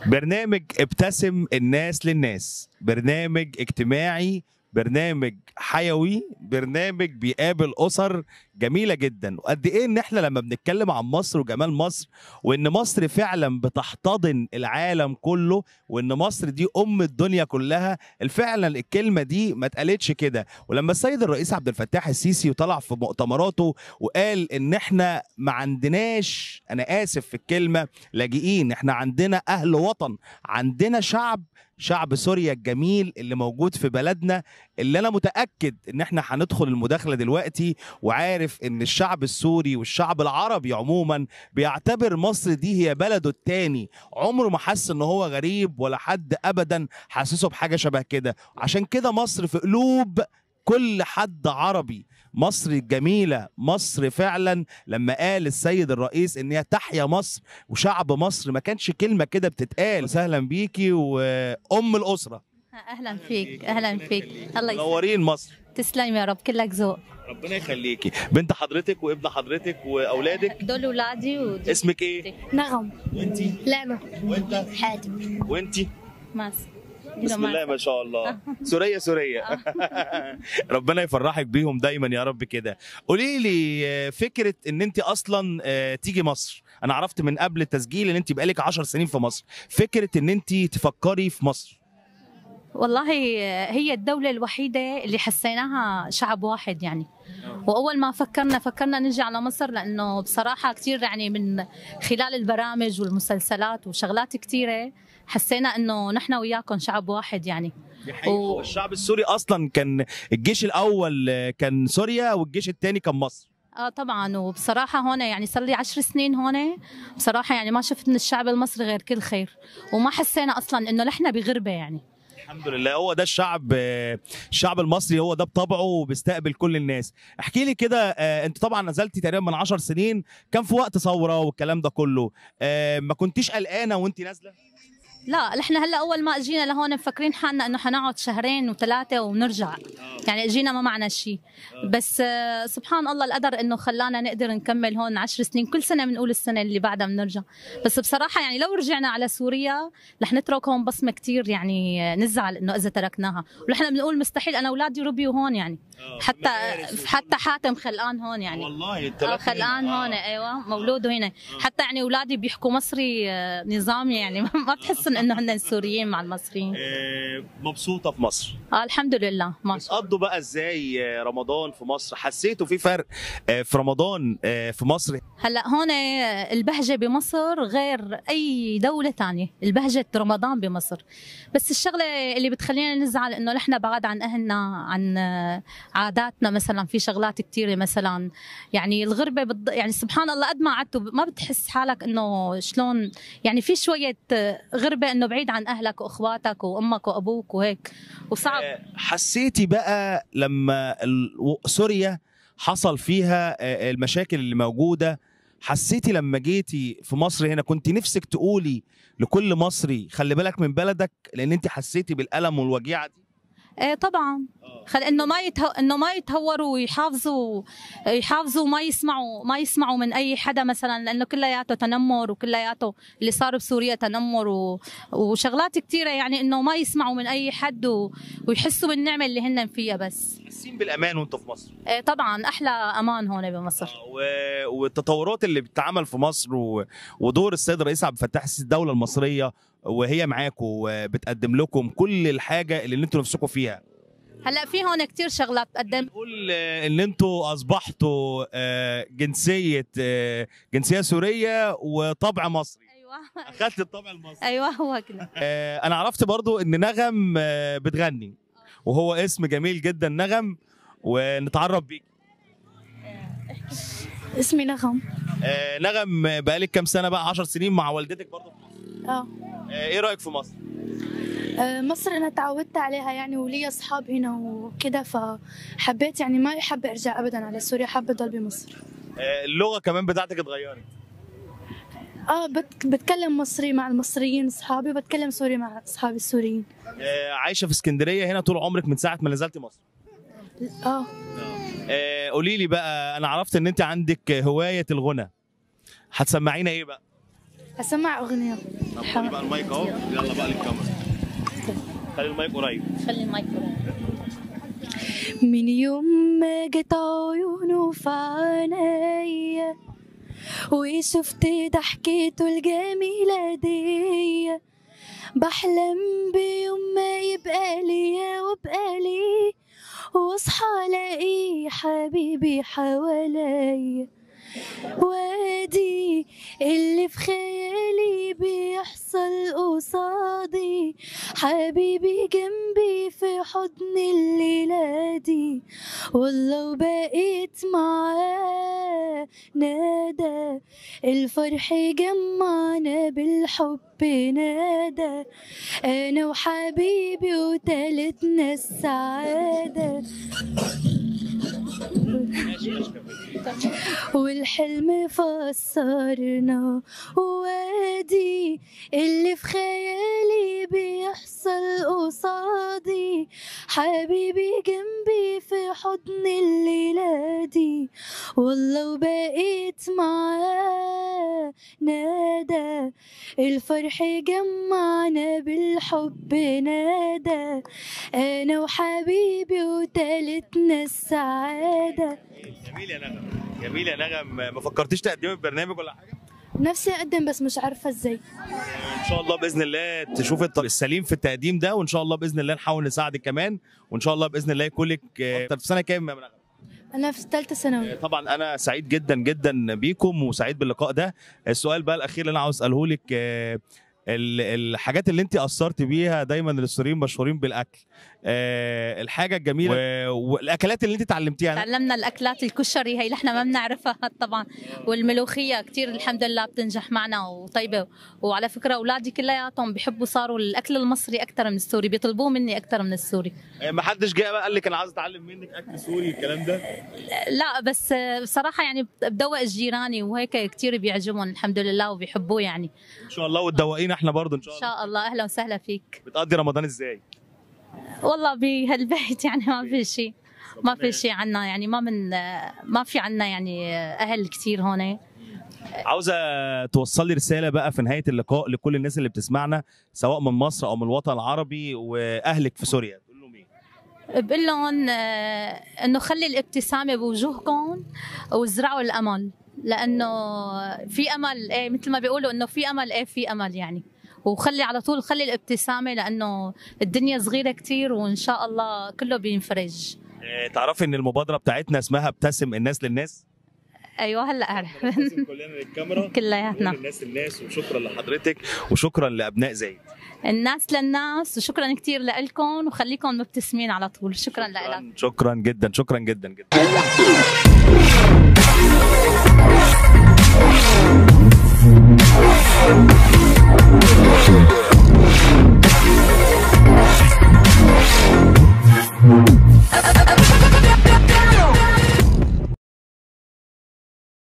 برنامج ابتسم الناس للناس برنامج اجتماعي برنامج حيوي برنامج بيقابل اسر جميله جدا وقد ايه ان احنا لما بنتكلم عن مصر وجمال مصر وان مصر فعلا بتحتضن العالم كله وان مصر دي ام الدنيا كلها فعلا الكلمه دي ما اتقالتش كده ولما السيد الرئيس عبد الفتاح السيسي طلع في مؤتمراته وقال ان احنا ما عندناش انا اسف في الكلمه لاجئين احنا عندنا اهل وطن عندنا شعب شعب سوريا الجميل اللي موجود في بلدنا اللي انا متاكد ان احنا هندخل المداخله دلوقتي وعارف ان الشعب السوري والشعب العربي عموما بيعتبر مصر دي هي بلده التاني عمره ما حس ان هو غريب ولا حد ابدا حاسسه بحاجه شبه كده عشان كده مصر في قلوب كل حد عربي مصر الجميلة مصر فعلا لما قال السيد الرئيس ان هي تحيا مصر وشعب مصر ما كانش كلمة كده بتتقال سهلا بيكي وام الاسرة اهلا فيك اهلا فيك الله يسلمك منورين مصر تسلم يا رب كلك ذوق ربنا يخليكي بنت حضرتك وابن حضرتك واولادك دول اولادي ودول اسمك ايه نغم وانتي لعنة وانت حاتم وانتي ماس بسم الله ما شاء الله سوريا سوريا ربنا يفرحك بيهم دايما يا رب كده قولي لي آه، فكره ان انت اصلا آه، تيجي مصر انا عرفت من قبل التسجيل ان انت بقالك 10 سنين في مصر فكره ان انت تفكري في مصر والله هي الدولة الوحيدة اللي حسيناها شعب واحد يعني وأول ما فكرنا فكرنا نجي على مصر لأنه بصراحة كتير يعني من خلال البرامج والمسلسلات وشغلات كتيرة حسينا إنه نحن وياكم شعب واحد يعني و- الشعب السوري اصلا كان الجيش الاول آه، كان سوريا والجيش الثاني كان مصر اه طبعا وبصراحة هون يعني صار لي عشر سنين هون بصراحة يعني ما شفت من الشعب المصري غير كل خير وما حسينا أصلا إنه نحن بغربة يعني الحمد لله هو ده الشعب آه، الشعب المصري هو ده بطبعه وبيستقبل كل الناس احكي لي كده آه، انت طبعا نزلتي تقريبا من 10 سنين كان في وقت ثوره والكلام ده كله آه، ما كنتيش قلقانه وانت نازله لا نحن هلا اول ما اجينا لهون مفكرين حالنا انه حنقعد شهرين وثلاثه ونرجع يعني اجينا ما معنا شيء بس آه، سبحان الله القدر انه خلانا نقدر نكمل هون عشر سنين كل سنه بنقول السنه اللي بعدها بنرجع بس بصراحه يعني لو رجعنا على سوريا رح نترك هون بصمه كتير يعني آه، نزعل انه اذا تركناها ونحن بنقول مستحيل انا اولادي ربيوا هون يعني حتى حتى حاتم خلقان هون يعني والله انت آه، خلقان هون ايوه مولوده هنا حتى يعني اولادي بيحكوا مصري آه، نظامي يعني ما بتحسن انه هن سوريين مع المصريين مبسوطه في مصر آه الحمد لله ما شاء قضوا بقى ازاي آه، رمضان في مصر حسيتوا في فرق آه، في رمضان آه، في مصر هلا هون آه، البهجه بمصر غير اي دوله تانية البهجه رمضان بمصر بس الشغله اللي بتخلينا نزعل انه نحن بعاد عن اهلنا عن آه، عاداتنا مثلا في شغلات كثيره مثلا يعني الغربه بض... يعني سبحان الله قد ما قعدت ما بتحس حالك انه شلون يعني في شويه آه، غربه انه بعيد عن اهلك واخواتك وامك وابوك وهيك وصعب آه، حسيتي بقى لما ال- و- سوريا حصل فيها آه، المشاكل اللي موجوده حسيتي لما جيتي في مصر هنا كنت نفسك تقولي لكل مصري خلي بالك من بلدك لان انت حسيتي بالالم والوجيعه دي ايه طبعا خل انه ما يتهو... انه ما يتهوروا ويحافظوا يحافظوا ما يسمعوا ما يسمعوا من اي حدا مثلا لانه كلياته تنمر وكلياته اللي صار بسوريا تنمر و... وشغلات كثيره يعني انه ما يسمعوا من اي حد و... ويحسوا بالنعمه اللي هن فيها بس حاسين بالامان وانتوا في مصر إيه طبعا احلى امان هون بمصر و... والتطورات اللي بتتعمل في مصر و... ودور السيد الرئيس عبد الفتاح السيسي الدوله المصريه وهي معاكم وبتقدم لكم كل الحاجه اللي انتوا نفسكم فيها هلا في هون كثير شغلات بتقدم نقول آه، ان انتوا اصبحتوا آه، جنسيه آه، جنسيه سوريه وطبع مصري ايوه اخذت الطبع المصري ايوه هو كده آه، انا عرفت برضو ان نغم آه، بتغني وهو اسم جميل جدا نغم ونتعرف بيك اسمي نغم آه، نغم آه، بقالك كام سنه بقى 10 سنين مع والدتك برضو في مصر اه آه، ايه رايك في مصر آه، مصر انا تعودت عليها يعني ولي اصحاب هنا وكده فحبيت يعني ما حابة ارجع ابدا على سوريا حابة اضل بمصر آه، اللغه كمان بتاعتك اتغيرت اه بت- بتكلم مصري مع المصريين اصحابي وبتكلم سوري مع اصحابي السوريين آه، عايشه في اسكندريه هنا طول عمرك من ساعه ما نزلت مصر اه آه، قولي لي بقى انا عرفت ان انت عندك هوايه الغنى هتسمعينا ايه بقى اسمع اغنيه طب خلي بقى المايك اهو يلا بقى للكاميرا خلي المايك قريب خلي المايك من يوم ما جت عيونه في عينيا وشفت ضحكته الجميلة دي بحلم بيوم ما يبقى ليا وابقى لي واصحى الاقيه حبيبي حواليا وادي اللي في خيالي بيحصل قصادي حبيبي جنبي في حضن الليلة دي والله وبقيت معاه نادى الفرح جمعنا بالحب نادى انا وحبيبي وتالتنا السعادة والحلم فسرنا وادي اللي في خيالي بيحصل قصادي حبيبي جنبي في حضن الليلة دي والله وبقيت معاه نادى الفرح جمعنا بالحب نادى انا وحبيبي وتالتنا السعادة جميل يا نغم جميل يا نغم ما فكرتيش تقدمي في برنامج ولا حاجه نفسي اقدم بس مش عارفه ازاي ان شاء الله باذن الله تشوفي الطريق السليم في التقديم ده وان شاء الله باذن الله نحاول نساعدك كمان وان شاء الله باذن الله يكون لك آه، أكتر. في سنه كام يا نغم انا في ثالثه ثانوي طبعا انا سعيد جدا جدا بيكم وسعيد باللقاء ده السؤال بقى الاخير اللي انا عاوز اساله لك آه، ال- الحاجات اللي انت اثرت بيها دايما السوريين مشهورين بالاكل آه، الحاجه الجميله و- والاكلات اللي انت اتعلمتيها تعلمنا الاكلات الكشري هي اللي احنا ما بنعرفها طبعا والملوخيه كتير الحمد لله بتنجح معنا وطيبه وعلى فكره اولادي كلياتهم بيحبوا صاروا الاكل المصري اكثر من السوري بيطلبوه مني اكثر من السوري آه، ما حدش جه بقى قال لك انا عاوز اتعلم منك اكل سوري الكلام ده لا بس بصراحه يعني بدوق جيراني وهيك كتير بيعجبهم الحمد لله وبيحبوه يعني ان شاء الله وتدوقينا احنا برضه ان شاء ان الله شاء الله اهلا وسهلا فيك بتقضي رمضان ازاي والله بهالبيت يعني ما في شيء ما في شيء عنا يعني ما من ما في عنا يعني اهل كتير هون عاوزه توصلي رساله بقى في نهايه اللقاء لكل الناس اللي بتسمعنا سواء من مصر او من الوطن العربي واهلك في سوريا تقول لهم ايه بقول لهم آه، انه خلي الابتسامه بوجوهكم وازرعوا الامل لانه في امل ايه مثل ما بيقولوا انه في امل ايه في امل يعني وخلي على طول خلي الابتسامه لانه الدنيا صغيره كتير وان شاء الله كله بينفرج آه، تعرفي ان المبادره بتاعتنا اسمها ابتسم الناس للناس ايوه هلا اعرف نبتسم كلنا للكاميرا كلياتنا الناس للناس وشكرا لحضرتك وشكرا لابناء زايد الناس للناس وشكرا كتير لكم وخليكم مبتسمين على طول شكرا لك شكرا, شكرا جدا شكرا جدا جدا